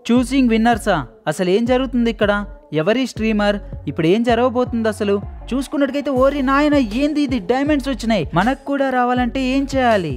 choosing విన్నర్సా అసలు ఏం జరుగుతుంది ఇక్కడ ఎవరి స్ట్రీమర్ ఇప్పుడు ఏం జరగబోతుంది అసలు చూసుకున్నట్టుకైతే ఓరి నాయన ఏంది ఇది డైమండ్స్ వచ్చినాయి మనకు కూడా రావాలంటే ఏం చేయాలి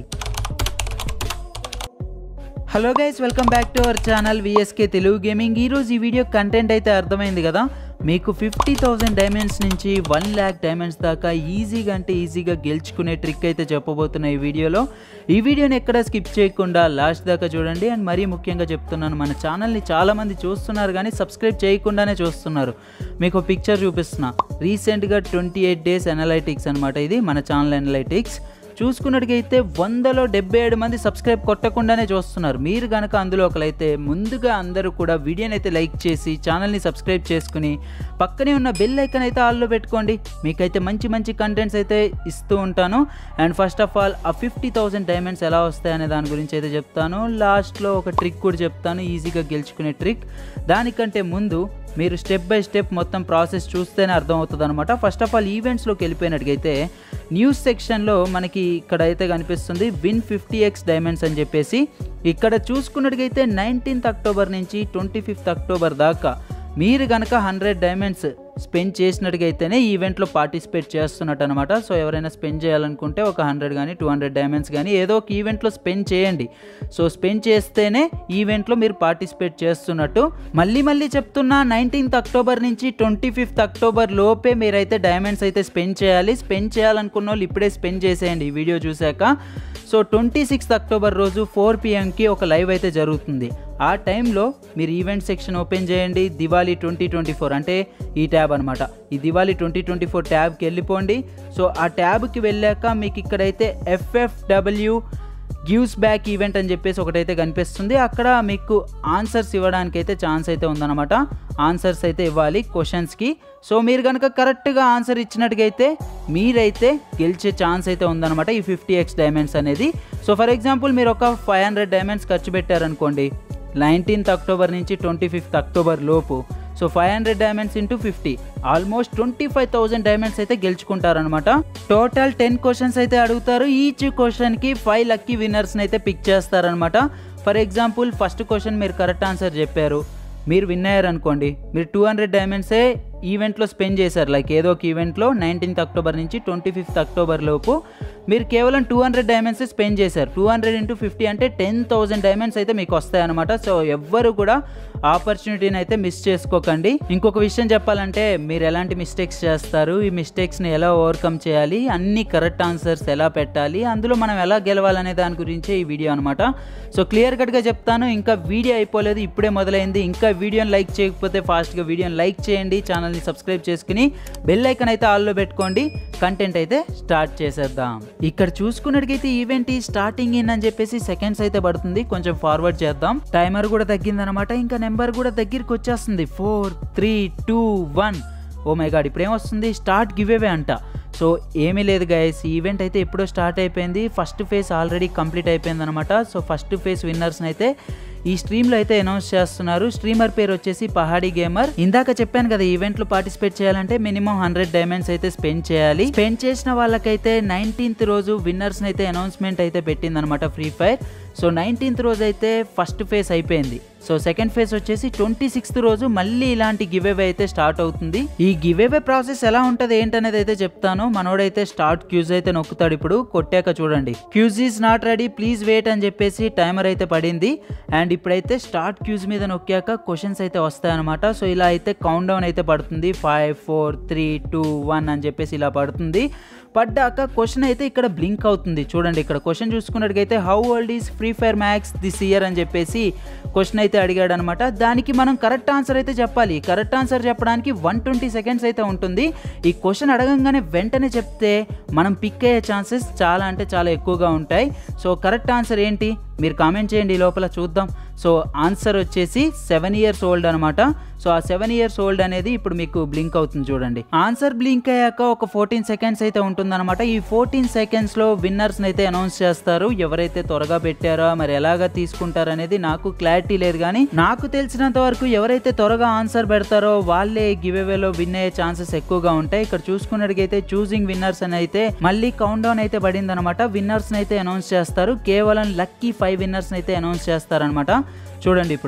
hello guys welcome back to our channel VSK Telugu gaming ఈరోజు ఈ వీడియో కంటెంట్ అయితే అర్థమైంది కదా మీకు ఫిఫ్టీ థౌజండ్ డైమండ్స్ నుంచి వన్ ల్యాక్ డైమండ్స్ దాకా ఈజీగా అంటే ఈజీగా గెలుచుకునే ట్రిక్ అయితే చెప్పబోతున్నా ఈ వీడియోలో ఈ వీడియోని ఎక్కడ స్కిప్ చేయకుండా లాస్ట్ దాకా చూడండి అండ్ మరీ ముఖ్యంగా చెప్తున్నాను మన ఛానల్ని చాలామంది చూస్తున్నారు కానీ సబ్స్క్రైబ్ చేయకుండానే చూస్తున్నారు మీకు పిక్చర్ చూపిస్తున్నా రీసెంట్గా ట్వంటీ ఎయిట్ డేస్ అనలైటిక్స్ అనమాట ఇది మన ఛానల్ అనలైటిక్స్ చూసుకున్నట్టుగైతే వందలో డెబ్బై ఏడు మంది సబ్స్క్రైబ్ కొట్టకుండానే చూస్తున్నారు మీరు కనుక అందులో ఒకలైతే ముందుగా అందరూ కూడా వీడియోని అయితే లైక్ చేసి ఛానల్ని సబ్స్క్రైబ్ చేసుకుని పక్కనే ఉన్న బెల్ ఐకన్ అయితే ఆల్లో పెట్టుకోండి మీకైతే మంచి మంచి కంటెంట్స్ అయితే ఇస్తూ ఉంటాను అండ్ ఫస్ట్ ఆఫ్ ఆల్ ఆ ఫిఫ్టీ థౌసండ్ డైమండ్స్ ఎలా వస్తాయనే దాని గురించి అయితే చెప్తాను లాస్ట్లో ఒక ట్రిక్ కూడా చెప్తాను ఈజీగా గెలుచుకునే ట్రిక్ దానికంటే ముందు మీరు స్టెప్ బై స్టెప్ మొత్తం ప్రాసెస్ చూస్తేనే అర్థమవుతుంది అనమాట ఫస్ట్ ఆఫ్ ఆల్ ఈవెంట్స్లోకి వెళ్ళిపోయినట్టుగైతే న్యూస్ సెక్షన్లో మనకి ఇక్కడ అయితే కనిపిస్తుంది విన్ ఫిఫ్టీ ఎక్స్ డైమండ్స్ అని చెప్పేసి ఇక్కడ చూసుకున్నట్టుగైతే నైన్టీన్త్ అక్టోబర్ నుంచి ట్వంటీ ఫిఫ్త్ అక్టోబర్ దాకా మీరు కనుక హండ్రెడ్ డైమండ్స్ స్పెండ్ చేసినట్టుగా అయితేనే ఈ ఈవెంట్లో పార్టిసిపేట్ చేస్తున్నట్టు అనమాట సో ఎవరైనా స్పెండ్ చేయాలనుకుంటే ఒక హండ్రెడ్ కానీ టూ హండ్రెడ్ డైమండ్స్ కానీ ఏదో ఒక ఈవెంట్లో స్పెండ్ చేయండి సో స్పెండ్ చేస్తేనే ఈవెంట్లో మీరు పార్టిసిపేట్ చేస్తున్నట్టు మళ్ళీ మళ్ళీ చెప్తున్నా నైన్టీన్త్ అక్టోబర్ నుంచి ట్వంటీ ఫిఫ్త్ అక్టోబర్ లోపే మీరైతే డైమండ్స్ అయితే స్పెండ్ చేయాలి స్పెండ్ చేయాలనుకున్న వాళ్ళు ఇప్పుడే స్పెండ్ చేసేయండి ఈ వీడియో చూశాక సో ట్వంటీ సిక్స్త్ అక్టోబర్ రోజు ఫోర్ పిఎంకి ఒక లైవ్ అయితే జరుగుతుంది ఆ టైంలో మీరు ఈవెంట్ సెక్షన్ ఓపెన్ చేయండి దివాళీ ట్వంటీ ట్వంటీ ఫోర్ అంటే ఈ ట్యాబ్ అనమాట ఈ దివాళీ ట్వంటీ ట్వంటీ ఫోర్ ట్యాబ్కి వెళ్ళిపోండి సో ఆ ట్యాబ్కి వెళ్ళాక మీకు ఇక్కడైతే ఎఫ్ఎఫ్డబ్ల్యూ గివ్స్ బ్యాక్ ఈవెంట్ అని చెప్పేసి ఒకటైతే కనిపిస్తుంది అక్కడ మీకు ఆన్సర్స్ ఇవ్వడానికి అయితే ఛాన్స్ అయితే ఉందన్నమాట ఆన్సర్స్ అయితే ఇవ్వాలి క్వశ్చన్స్కి సో మీరు కనుక కరెక్ట్గా ఆన్సర్ ఇచ్చినట్టుగైతే మీరైతే గెలిచే ఛాన్స్ అయితే ఉందన్నమాట ఈ ఫిఫ్టీ ఎక్స్ డైమండ్స్ అనేది సో ఫర్ ఎగ్జాంపుల్ మీరు ఒక ఫైవ్ హండ్రెడ్ డైమండ్స్ ఖర్చు పెట్టారనుకోండి నైన్టీన్త్ అక్టోబర్ నుంచి ట్వంటీ ఫిఫ్త్ అక్టోబర్ లోపు so five hundred diamonds into fifty almost twenty five thousand diamonds అయితే గెలుచుకుంటారనమాట టోటల్ టెన్ క్వశ్చన్స్ అయితే అడుగుతారు ఈచ్ క్వశ్చన్కి ఫైవ్ లక్కీ విన్నర్స్ని అయితే పిక్ చేస్తారనమాట ఫర్ ఎగ్జాంపుల్ ఫస్ట్ క్వశ్చన్ మీరు కరెక్ట్ ఆన్సర్ చెప్పారు మీరు విన్ అయ్యారనుకోండి మీరు టూ హండ్రెడ్ డైమండ్సే ఈవెంట్లో స్పెండ్ చేశారు లైక్ ఏదో ఒక ఈవెంట్లో నైన్టీన్త్ అక్టోబర్ నుంచి ట్వంటీ ఫిఫ్త్ అక్టోబర్ లోపు మీరు కేవలం టూ హండ్రెడ్ డైమండ్స్ స్పెండ్ చేశారు టూ హండ్రెడ్ ఇంటూ ఫిఫ్టీ అంటే టెన్ థౌసండ్ డైమండ్స్ అయితే మీకు వస్తాయన్నమాట సో ఎవ్వరు కూడా ఆపర్చునిటీని అయితే మిస్ చేసుకోకండి ఇంకొక విషయం చెప్పాలంటే మీరు ఎలాంటి మిస్టేక్స్ చేస్తారు ఈ మిస్టేక్స్ని ఎలా ఓవర్కమ్ చేయాలి అన్ని కరెక్ట్ ఆన్సర్స్ ఎలా పెట్టాలి అందులో మనం ఎలా గెలవాలనే దాని గురించే ఈ వీడియో అనమాట సో క్లియర్ కట్గా చెప్తాను ఇంకా వీడియో అయిపోలేదు ఇప్పుడే మొదలైంది ఇంకా వీడియోని లైక్ చేయకపోతే ఫాస్ట్గా వీడియోని లైక్ చేయండి ఛానల్ని సబ్స్క్రైబ్ చేసుకుని బెల్ ఐకన్ అయితే ఆల్లో పెట్టుకోండి కంటెంట్ అయితే స్టార్ట్ చేసేద్దాం ఇక్కడ చూసుకున్నట్టుకైతే ఈవెంట్ ఈ స్టార్టింగ్ ఇన్ అని చెప్పేసి సెకండ్స్ అయితే పడుతుంది కొంచెం ఫార్వర్డ్ చేద్దాం టైమర్ కూడా తగ్గిందనమాట ఇంకా నెంబర్ కూడా దగ్గరికి వచ్చేస్తుంది four three two one oh my god ఇప్పుడు ఏమొస్తుంది స్టార్ట్ గివ్ అవే అంట సో ఏమీ లేదు గైస్ ఈ ఈవెంట్ అయితే ఎప్పుడో స్టార్ట్ అయిపోయింది ఫస్ట్ ఫేజ్ ఆల్రెడీ కంప్లీట్ అయిపోయింది అనమాట సో ఫస్ట్ ఫేజ్ విన్నర్స్ని అయితే ఈ స్ట్రీమ్లో అయితే అనౌన్స్ చేస్తున్నారు స్ట్రీమర్ పేరు వచ్చేసి పహాడీ గేమర్ ఇందాక చెప్పాను కదా ఈవెంట్లో పార్టిసిపేట్ చేయాలంటే మినిమం హండ్రెడ్ డైమండ్స్ అయితే స్పెండ్ చేయాలి స్పెండ్ చేసిన వాళ్ళకైతే నైన్టీన్త్ రోజు విన్నర్స్ అయితే అనౌన్స్మెంట్ అయితే పెట్టింది అనమాట ఫ్రీ ఫైర్ సో నైన్టీన్త్ రోజు అయితే ఫస్ట్ ఫేజ్ అయిపోయింది సో సెకండ్ ఫేజ్ వచ్చేసి ట్వంటీ సిక్స్త్ రోజు మళ్ళీ ఇలాంటి గివ్ అవే అయితే స్టార్ట్ అవుతుంది ఈ గివ్ అవే ప్రాసెస్ ఎలా ఉంటుంది ఏంటనేది అయితే చెప్తాను మనోడైతే స్టార్ట్ క్యూజ్ అయితే నొక్కుతాడు ఇప్పుడు కొట్టాక చూడండి queue is not ready please wait అని చెప్పేసి టైమర్ అయితే పడింది అండ్ ఇప్పుడైతే స్టార్ట్ క్యూజ్ మీద నొక్కాక క్వశ్చన్స్ అయితే వస్తాయన్నమాట సో ఇలా అయితే కౌంట్ డౌన్ అయితే పడుతుంది five four three two one అని చెప్పేసి ఇలా పడుతుంది పడ్డాక క్వశ్చన్ అయితే ఇక్కడ బ్లింక్ అవుతుంది చూడండి ఇక్కడ క్వశ్చన్ చూసుకున్నట్టుగైతే how old is free fire max this year అని చెప్పేసి క్వశ్చన్ అయితే అడిగాడు అనమాట దానికి మనం కరెక్ట్ ఆన్సర్ అయితే చెప్పాలి కరెక్ట్ ఆన్సర్ చెప్పడానికి వన్ ట్వంటీ సెకండ్స్ అయితే ఉంటుంది ఈ క్వశ్చన్ అడగంగానే వెంటనే చెప్తే మనం పిక్ అయ్యే ఛాన్సెస్ చాలా అంటే చాలా ఎక్కువగా ఉంటాయి సో కరెక్ట్ ఆన్సర్ ఏంటి మీరు కామెంట్ చేయండి ఈ లోపల చూద్దాం సో ఆన్సర్ వచ్చేసి సెవెన్ ఇయర్స్ ఓల్డ్ అనమాట సో ఆ సెవెన్ ఇయర్స్ ఓల్డ్ అనేది ఇప్పుడు మీకు బ్లింక్ అవుతుంది చూడండి ఆన్సర్ బ్లింక్ అయ్యాక ఒక ఫోర్టీన్ సెకండ్స్ అయితే ఉంటుందన్నమాట ఈ ఫోర్టీన్ సెకండ్స్లో విన్నర్స్ అయితే అనౌన్స్ చేస్తారు ఎవరైతే త్వరగా పెట్టారో మరి ఎలాగా తీసుకుంటారు అనేది నాకు క్లారిటీ లేదు కానీ నాకు తెలిసినంత వరకు ఎవరైతే త్వరగా ఆన్సర్ పెడతారో వాళ్ళే గివ్ అవేలో విన్ అయ్యే ఛాన్సెస్ ఎక్కువగా ఉంటాయి ఇక్కడ చూసుకున్నట్టుగైతే చూసింగ్ విన్నర్స్ అని అయితే మళ్ళీ కౌంట్ డౌన్ అయితే పడింది అనమాట విన్నర్స్ అయితే అనౌన్స్ చేస్తారు కేవలం లక్కీ ఫైవ్ విన్నర్స్ అయితే అనౌన్స్ చేస్తారనమాట చూడండి ఇప్పుడు సో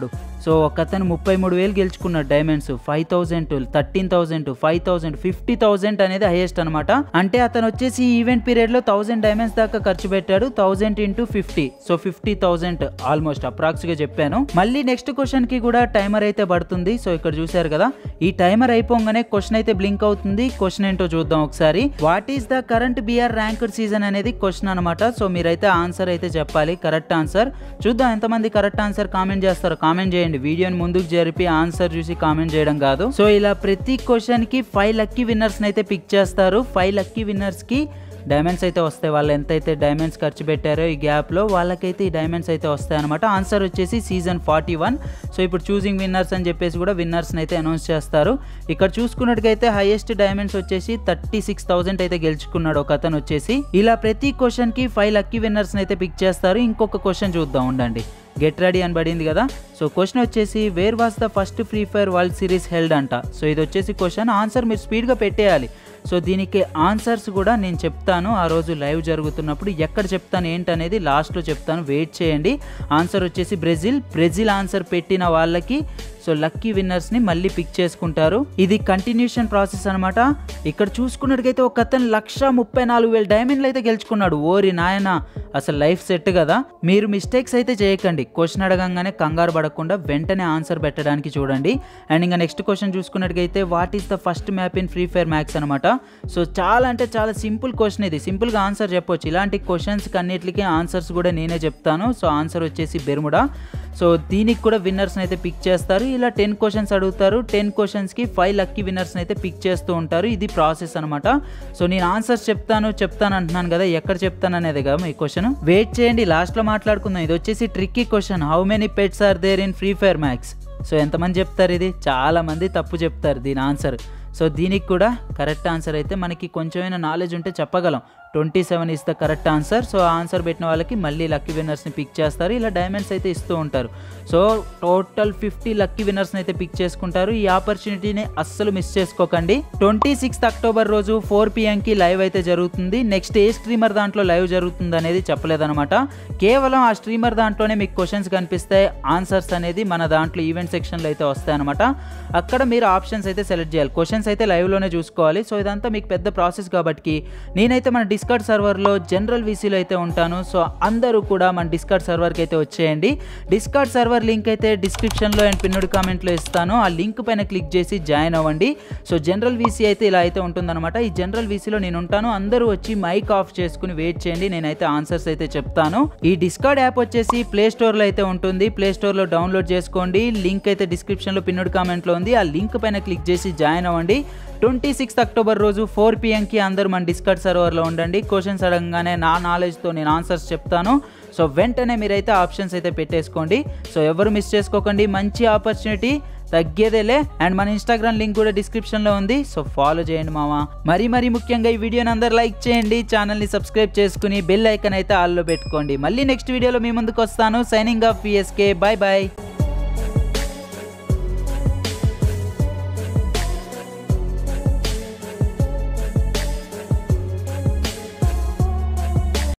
సో ఒకతను ముప్పై మూడు వేలు గెలుచుకున్నాడు diamonds five thousand thirteen thousand five thousand fifty thousand అనేది హైయెస్ట్ అనమాట అంటే అతను వచ్చేసి ఈ ఈవెంట్ పీరియడ్ లో థౌసండ్ డైమండ్స్ దాకా ఖర్చు పెట్టాడు thousand into fifty so fifty thousand almost approx గా చెప్పాను మళ్ళీ నెక్స్ట్ క్వశ్చన్ కి కూడా టైమర్ అయితే పడుతుంది సో ఇక్కడ చూసారు కదా ఈ టైమర్ అయిపోగానే క్వశ్చన్ అయితే బ్లింక్ అవుతుంది క్వశ్చన్ ఏంటో చూద్దాం ఒకసారి what is the current BR ranked season అనేది క్వశ్చన్ అనమాట సో మీరైతే ఆన్సర్ అయితే చెప్పాలి కరెక్ట్ ఆన్సర్ చూద్దాం ఎంతమంది కరెక్ట్ ఆన్సర్ కామెంట్ చేస్తారో కామెంట్ చేయండి వీడియోని ముందుకు జరిపి ఆన్సర్ చూసి కామెంట్ చేయడం కాదు సో ఇలా ప్రతి క్వశ్చన్ కి ఫైవ్ లక్కీ విన్నర్స్ అయితే పిక్ చేస్తారు ఫైవ్ లక్కీ విన్నర్స్ కి డైమండ్స్ అయితే వస్తాయి వాళ్ళు ఎంతైతే డైమండ్స్ ఖర్చు పెట్టారో ఈ గ్యాప్లో వాళ్ళకైతే ఈ డైమండ్స్ అయితే వస్తాయి అనమాట ఆన్సర్ వచ్చేసి సీజన్ ఫార్టీ వన్ సో ఇప్పుడు చూసింగ్ విన్నర్స్ అని చెప్పేసి కూడా విన్నర్స్ని అయితే అనౌన్స్ చేస్తారు ఇక్కడ చూసుకున్నట్టుగైతే హైయెస్ట్ డైమండ్స్ వచ్చేసి థర్టీ సిక్స్ థౌసండ్ అయితే గెలుచుకున్నాడు ఒక అతను వచ్చేసి ఇలా ప్రతి క్వశ్చన్కి ఫైవ్ లక్కీ విన్నర్స్ని అయితే పిక్ చేస్తారు ఇంకొక క్వశ్చన్ చూద్దాం ఉండండి గెట్ రెడీ అని పడింది కదా సో క్వశ్చన్ వచ్చేసి where was the first free fire world series held అంట సో ఇది వచ్చేసి క్వశ్చన్ ఆన్సర్ మీరు స్పీడ్గా పెట్టేయాలి సో దీనికి ఆన్సర్స్ కూడా నేను చెప్తాను ఆ రోజు లైవ్ జరుగుతున్నప్పుడు ఎక్కడ చెప్తాను ఏంటనేది లాస్ట్లో చెప్తాను వెయిట్ చేయండి ఆన్సర్ వచ్చేసి బ్రెజిల్ బ్రెజిల్ ఆన్సర్ పెట్టిన వాళ్ళకి సో లక్కీ విన్నర్స్ని మళ్ళీ పిక్ చేసుకుంటారు ఇది కంటిన్యూషన్ ప్రాసెస్ అనమాట ఇక్కడ చూసుకున్నట్టుకైతే ఒక అతను లక్ష ముప్పై నాలుగు వేల డైమండ్లు అయితే గెలుచుకున్నాడు ఓరి నాయన అసలు లైఫ్ సెట్ కదా మీరు మిస్టేక్స్ అయితే చేయకండి క్వశ్చన్ అడగంగానే కంగారు పడకుండా వెంటనే ఆన్సర్ పెట్టడానికి చూడండి అండ్ ఇంకా నెక్స్ట్ క్వశ్చన్ చూసుకున్నట్టుకైతే what is the first map in free fire max అనమాట సో చాలా అంటే చాలా సింపుల్ క్వశ్చన్ ఇది సింపుల్గా ఆన్సర్ చెప్పొచ్చు ఇలాంటి క్వశ్చన్స్కి అన్నిటికీ ఆన్సర్స్ కూడా నేనే చెప్తాను సో ఆన్సర్ వచ్చేసి బెర్ముడా సో దీనికి కూడా విన్నర్స్ని అయితే పిక్ చేస్తారు ఇలా టెన్ క్వశ్చన్స్ అడుగుతారు టెన్ క్వశ్చన్స్కి ఫైవ్ లక్కీ విన్నర్స్ని అయితే పిక్ చేస్తూ ఉంటారు ఇది ప్రాసెస్ అనమాట సో నేను ఆన్సర్స్ చెప్తాను చెప్తాను అంటున్నాను కదా ఎక్కడ చెప్తాను అనేది కదా మీ క్వశ్చన్ వెయిట్ చేయండి లాస్ట్లో మాట్లాడుకుందాం ఇది వచ్చేసి tricky question how many pets are there in free fire max so ఎంతమంది చెప్తారు ఇది చాలా మంది తప్పు చెప్తారు దీని ఆన్సర్ సో దీనికి కూడా కరెక్ట్ ఆన్సర్ అయితే మనకి కొంచెమైనా నాలెడ్జ్ ఉంటే చెప్పగలం twenty seven is the correct answer so answer పెట్టిన వాళ్ళకి మళ్ళీ లక్కీ విన్నర్స్ని పిక్ చేస్తారు ఇలా డైమండ్స్ అయితే ఇస్తూ ఉంటారు సో టోటల్ ఫిఫ్టీ లక్కీ విన్నర్స్ని అయితే పిక్ చేసుకుంటారు ఈ ఆపర్చునిటీని అస్సలు మిస్ చేసుకోకండి ట్వంటీ సిక్స్త్ అక్టోబర్ రోజు ఫోర్ పిఎంకి లైవ్ అయితే జరుగుతుంది నెక్స్ట్ ఏ స్ట్రీమర్ దాంట్లో లైవ్ జరుగుతుంది అనేది చెప్పలేదన్నమాట కేవలం ఆ స్ట్రీమర్ దాంట్లోనే మీకు క్వశ్చన్స్ కనిపిస్తాయి ఆన్సర్స్ అనేది మన దాంట్లో ఈవెంట్ సెక్షన్లో అయితే వస్తాయన్నమాట అక్కడ మీరు ఆప్షన్స్ అయితే సెలెక్ట్ చేయాలి క్వశ్చన్స్ అయితే లైవ్లోనే చూసుకోవాలి సో ఇదంతా మీకు పెద్ద ప్రాసెస్ కాబట్టి నేనైతే మన డిస్కర్డ్ సర్వర్లో జనరల్ వీసీలో అయితే ఉంటాను సో అందరూ కూడా మన డిస్కర్డ్ సర్వర్కి అయితే వచ్చేయండి డిస్కర్డ్ సర్వర్ లింక్ అయితే డిస్క్రిప్షన్లో అండ్ పిన్నుడు కామెంట్లో ఇస్తాను ఆ లింక్ పైన క్లిక్ చేసి జాయిన్ అవ్వండి సో జనరల్ వీసీ అయితే ఇలా అయితే ఉంటుందన్నమాట ఈ జనరల్ వీసీలో నేను ఉంటాను అందరూ వచ్చి మైక్ ఆఫ్ చేసుకుని వెయిట్ చేయండి నేనైతే ఆన్సర్స్ అయితే చెప్తాను ఈ డిస్కార్డ్ యాప్ వచ్చేసి ప్లే స్టోర్లో అయితే ఉంటుంది ప్లే స్టోర్లో డౌన్లోడ్ చేసుకోండి లింక్ అయితే డిస్క్రిప్షన్లో పిన్నుడు కామెంట్లో ఉంది ఆ లింక్ పైన క్లిక్ చేసి జాయిన్ అవ్వండి ట్వంటీ సిక్స్త్ అక్టోబర్ రోజు ఫోర్ పిఎంకి అందరూ మన డిస్కట్ సర్వర్లో ఉండండి క్వశ్చన్స్ అడగగానే నా నాలెడ్జ్తో నేను ఆన్సర్స్ చెప్తాను సో వెంటనే మీరైతే ఆప్షన్స్ అయితే పెట్టేసుకోండి సో ఎవరు మిస్ చేసుకోకండి మంచి ఆపర్చునిటీ తగ్గేదేలే అండ్ మన ఇన్స్టాగ్రామ్ లింక్ కూడా డిస్క్రిప్షన్లో ఉంది సో ఫాలో చేయండి మామ మరీ మరీ ముఖ్యంగా ఈ వీడియోని అందరు లైక్ చేయండి ఛానల్ని సబ్స్క్రైబ్ చేసుకుని బెల్ ఐకన్ అయితే ఆల్లో పెట్టుకోండి మళ్ళీ నెక్స్ట్ వీడియోలో మీ ముందుకు వస్తాను signing off PSK bye bye